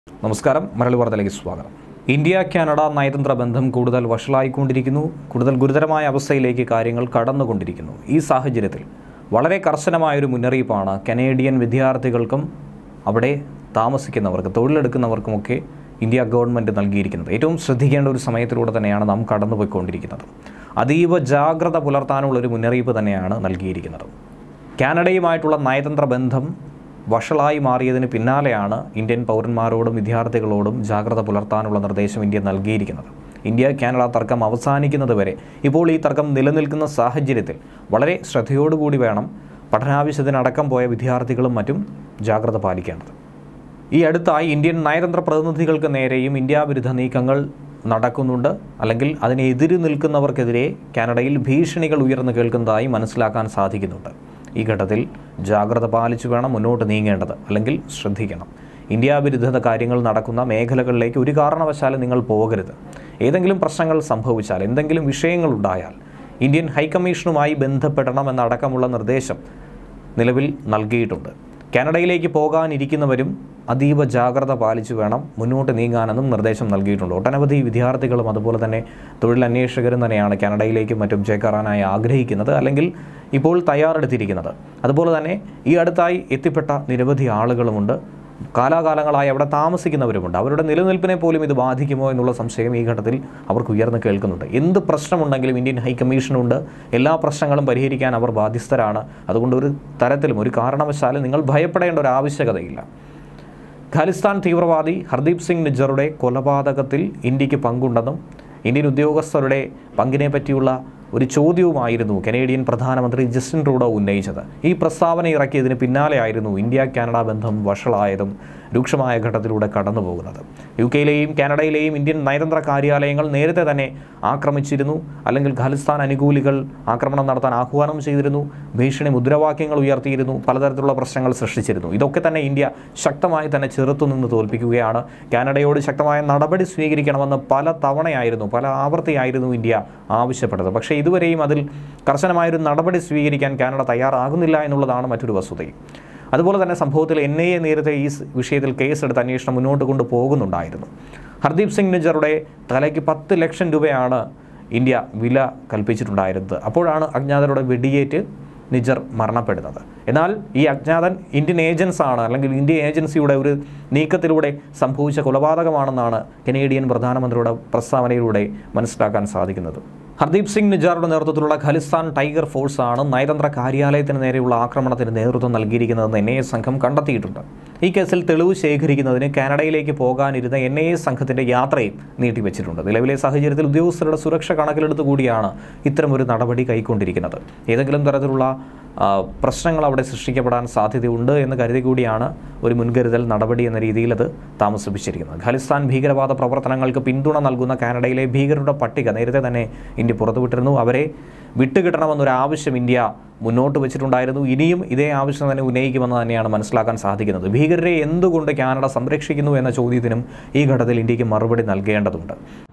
നമസ്കാരം മലയാളി വാർത്തയിലേക്ക് സ്വാഗതം ഇന്ത്യ കാനഡ നയതന്ത്ര ബന്ധം കൂടുതൽ വഷളായിക്കൊണ്ടിരിക്കുന്നു കൂടുതൽ ഗുരുതരമായ അവസ്ഥയിലേക്ക് കാര്യങ്ങൾ കടന്നുകൊണ്ടിരിക്കുന്നു ഈ സാഹചര്യത്തിൽ വളരെ കർശനമായൊരു മുന്നറിയിപ്പാണ് കനേഡിയൻ വിദ്യാർത്ഥികൾക്കും അവിടെ താമസിക്കുന്നവർക്ക് തൊഴിലെടുക്കുന്നവർക്കുമൊക്കെ ഇന്ത്യ ഗവൺമെൻറ് നൽകിയിരിക്കുന്നത് ഏറ്റവും ശ്രദ്ധിക്കേണ്ട ഒരു സമയത്തിലൂടെ തന്നെയാണ് നാം കടന്നുപോയിക്കൊണ്ടിരിക്കുന്നത് അതീവ ജാഗ്രത പുലർത്താനുള്ള ഒരു മുന്നറിയിപ്പ് തന്നെയാണ് നൽകിയിരിക്കുന്നത് കാനഡയുമായിട്ടുള്ള നയതന്ത്ര ബന്ധം വഷളായി മാറിയതിന് പിന്നാലെയാണ് ഇന്ത്യൻ പൗരന്മാരോടും വിദ്യാർത്ഥികളോടും ജാഗ്രത പുലർത്താനുള്ള നിർദ്ദേശം ഇന്ത്യ നൽകിയിരിക്കുന്നത് ഇന്ത്യ കാനഡ തർക്കം അവസാനിക്കുന്നത് വരെ ഇപ്പോൾ ഈ തർക്കം നിലനിൽക്കുന്ന സാഹചര്യത്തിൽ വളരെ ശ്രദ്ധയോടുകൂടി വേണം പഠനാവശ്യത്തിനടക്കം പോയ വിദ്യാർത്ഥികളും മറ്റും ജാഗ്രത പാലിക്കേണ്ടത് ഈ അടുത്തായി ഇന്ത്യൻ നയതന്ത്ര പ്രതിനിധികൾക്ക് നേരെയും ഇന്ത്യ വിരുദ്ധ നീക്കങ്ങൾ നടക്കുന്നുണ്ട് അല്ലെങ്കിൽ അതിനെതിര് നിൽക്കുന്നവർക്കെതിരെ കാനഡയിൽ ഭീഷണികൾ ഉയർന്നു കേൾക്കുന്നതായി മനസ്സിലാക്കാൻ സാധിക്കുന്നുണ്ട് ഈ ഘട്ടത്തിൽ ജാഗ്രത പാലിച്ചു വേണം മുന്നോട്ട് നീങ്ങേണ്ടത് അല്ലെങ്കിൽ ശ്രദ്ധിക്കണം ഇന്ത്യ വിരുദ്ധ കാര്യങ്ങൾ നടക്കുന്ന മേഖലകളിലേക്ക് ഒരു കാരണവശാലും നിങ്ങൾ പോകരുത് ഏതെങ്കിലും പ്രശ്നങ്ങൾ സംഭവിച്ചാൽ എന്തെങ്കിലും വിഷയങ്ങൾ ഉണ്ടായാൽ ഇന്ത്യൻ ഹൈക്കമ്മീഷനുമായി ബന്ധപ്പെടണമെന്നടക്കമുള്ള നിർദ്ദേശം നിലവിൽ നൽകിയിട്ടുണ്ട് കാനഡയിലേക്ക് പോകാനിരിക്കുന്നവരും അതീവ ജാഗ്രത പാലിച്ചു വേണം മുന്നോട്ട് നീങ്ങാനെന്നും നിർദ്ദേശം നൽകിയിട്ടുണ്ട് ഒട്ടനവധി വിദ്യാർത്ഥികളും അതുപോലെ തന്നെ തൊഴിലന്വേഷകരും തന്നെയാണ് കാനഡയിലേക്കും മറ്റും ചേക്കേറാനായി ആഗ്രഹിക്കുന്നത് അല്ലെങ്കിൽ ഇപ്പോൾ തയ്യാറെടുത്തിരിക്കുന്നത് അതുപോലെ തന്നെ ഈ അടുത്തായി എത്തിപ്പെട്ട നിരവധി ആളുകളുമുണ്ട് കാലാകാലങ്ങളായി അവിടെ താമസിക്കുന്നവരുമുണ്ട് അവരുടെ നിലനിൽപ്പിനെ പോലും ഇത് ബാധിക്കുമോ എന്നുള്ള സംശയം ഈ ഘട്ടത്തിൽ അവർക്ക് ഉയർന്നു കേൾക്കുന്നുണ്ട് എന്ത് പ്രശ്നമുണ്ടെങ്കിലും ഇന്ത്യൻ ഹൈക്കമ്മീഷനുണ്ട് എല്ലാ പ്രശ്നങ്ങളും പരിഹരിക്കാൻ അവർ ബാധ്യസ്ഥരാണ് അതുകൊണ്ട് ഒരു തരത്തിലും ഒരു കാരണവശാലും നിങ്ങൾ ഭയപ്പെടേണ്ട ഒരു ആവശ്യകതയില്ല ഖാലിസ്ഥാൻ തീവ്രവാദി ഹർദീപ് സിംഗ് നിജറുടെ കൊലപാതകത്തിൽ ഇന്ത്യക്ക് പങ്കുണ്ടെന്നും ഇന്ത്യൻ ഉദ്യോഗസ്ഥരുടെ പങ്കിനെ പറ്റിയുള്ള ഒരു ചോദ്യവുമായിരുന്നു കനേഡിയൻ പ്രധാനമന്ത്രി ജസ്റ്റിൻ ട്രൂഡോ ഉന്നയിച്ചത് ഈ പ്രസ്താവന ഇറക്കിയതിന് പിന്നാലെയായിരുന്നു ഇന്ത്യ കാനഡ ബന്ധം വഷളായതും രൂക്ഷമായ ഘട്ടത്തിലൂടെ കടന്നു പോകുന്നത് യു കെയിലെയും കാനഡയിലെയും ഇന്ത്യൻ നയതന്ത്ര കാര്യാലയങ്ങൾ നേരത്തെ തന്നെ ആക്രമിച്ചിരുന്നു അല്ലെങ്കിൽ ഖാലിസ്ഥാൻ അനുകൂലികൾ ആക്രമണം നടത്താൻ ആഹ്വാനം ചെയ്തിരുന്നു ഭീഷണി മുദ്രാവാക്യങ്ങൾ ഉയർത്തിയിരുന്നു പലതരത്തിലുള്ള പ്രശ്നങ്ങൾ സൃഷ്ടിച്ചിരുന്നു ഇതൊക്കെ തന്നെ ഇന്ത്യ ശക്തമായി തന്നെ ചെറുത്തുനിന്ന് തോൽപ്പിക്കുകയാണ് കാനഡയോട് ശക്തമായ നടപടി സ്വീകരിക്കണമെന്ന് പല തവണയായിരുന്നു പല ആവർത്തിയായിരുന്നു ഇന്ത്യ ആവശ്യപ്പെട്ടത് പക്ഷേ ഇതുവരെയും അതിൽ കർശനമായൊരു നടപടി സ്വീകരിക്കാൻ കാനഡ തയ്യാറാകുന്നില്ല എന്നുള്ളതാണ് മറ്റൊരു വസ്തുതയും അതുപോലെ തന്നെ സംഭവത്തിൽ എൻ ഐ എ നേരത്തെ ഈ സ് വിഷയത്തിൽ കേസെടുത്ത് അന്വേഷണം മുന്നോട്ട് കൊണ്ടുപോകുന്നുണ്ടായിരുന്നു ഹർദീപ് സിംഗ് നിജറുടെ തലയ്ക്ക് പത്ത് ലക്ഷം രൂപയാണ് ഇന്ത്യ വില കൽപ്പിച്ചിട്ടുണ്ടായിരുന്നത് അപ്പോഴാണ് അജ്ഞാതരുടെ വെടിയേറ്റ് നിജർ മരണപ്പെടുന്നത് എന്നാൽ ഈ അജ്ഞാതൻ ഇന്ത്യൻ ഏജൻസ് ആണ് അല്ലെങ്കിൽ ഇന്ത്യൻ ഏജൻസിയുടെ ഒരു നീക്കത്തിലൂടെ സംഭവിച്ച കൊലപാതകമാണെന്നാണ് കനേഡിയൻ പ്രധാനമന്ത്രിയുടെ പ്രസ്താവനയിലൂടെ മനസ്സിലാക്കാൻ സാധിക്കുന്നത് ഹർദീപ് സിംഗ് നിജാറുടെ നേതൃത്വത്തിലുള്ള ഖലിസ്ഥാൻ ടൈഗർ ഫോഴ്സ് ആണ് നയതന്ത്ര കാര്യാലയത്തിന് നേരെയുള്ള ആക്രമണത്തിന് നേതൃത്വം നൽകിയിരിക്കുന്നതെന്ന് എൻ ഐ എ സംഘം കണ്ടെത്തിയിട്ടുണ്ട് ഈ കേസിൽ തെളിവ് ശേഖരിക്കുന്നതിന് കാനഡയിലേക്ക് പോകാനിരുന്ന എൻ ഐ എ സംഘത്തിന്റെ യാത്രയും നീട്ടിവെച്ചിട്ടുണ്ട് നിലവിലെ സാഹചര്യത്തിൽ ഉദ്യോഗസ്ഥരുടെ സുരക്ഷ കണക്കിലെടുത്തു കൂടിയാണ് ഇത്തരമൊരു നടപടി കൈക്കൊണ്ടിരിക്കുന്നത് ഏതെങ്കിലും തരത്തിലുള്ള ആ, പ്രശ്നങ്ങൾ അവിടെ സൃഷ്ടിക്കപ്പെടാൻ സാധ്യതയുണ്ട് എന്ന് കരുതി കൂടിയാണ് ഒരു മുൻകരുതൽ നടപടി എന്ന രീതിയിൽ അത് താമസിപ്പിച്ചിരിക്കുന്നത് ഖലിസ്ഥാൻ ഭീകരവാദ പ്രവർത്തനങ്ങൾക്ക് പിന്തുണ നൽകുന്ന കാനഡയിലെ ഭീകരരുടെ പട്ടിക നേരത്തെ തന്നെ ഇന്ത്യ പുറത്തുവിട്ടിരുന്നു അവരെ വിട്ടുകിട്ടണമെന്നൊരു ആവശ്യം ഇന്ത്യ മുന്നോട്ട് വെച്ചിട്ടുണ്ടായിരുന്നു ഇനിയും ഇതേ ആവശ്യം തന്നെ ഉന്നയിക്കുമെന്ന് തന്നെയാണ് മനസ്സിലാക്കാൻ സാധിക്കുന്നത് ഭീകരരെ എന്തുകൊണ്ട് കാനഡ സംരക്ഷിക്കുന്നു എന്ന ചോദ്യത്തിനും ഈ ഘട്ടത്തിൽ ഇന്ത്യക്ക് മറുപടി നൽകേണ്ടതുണ്ട്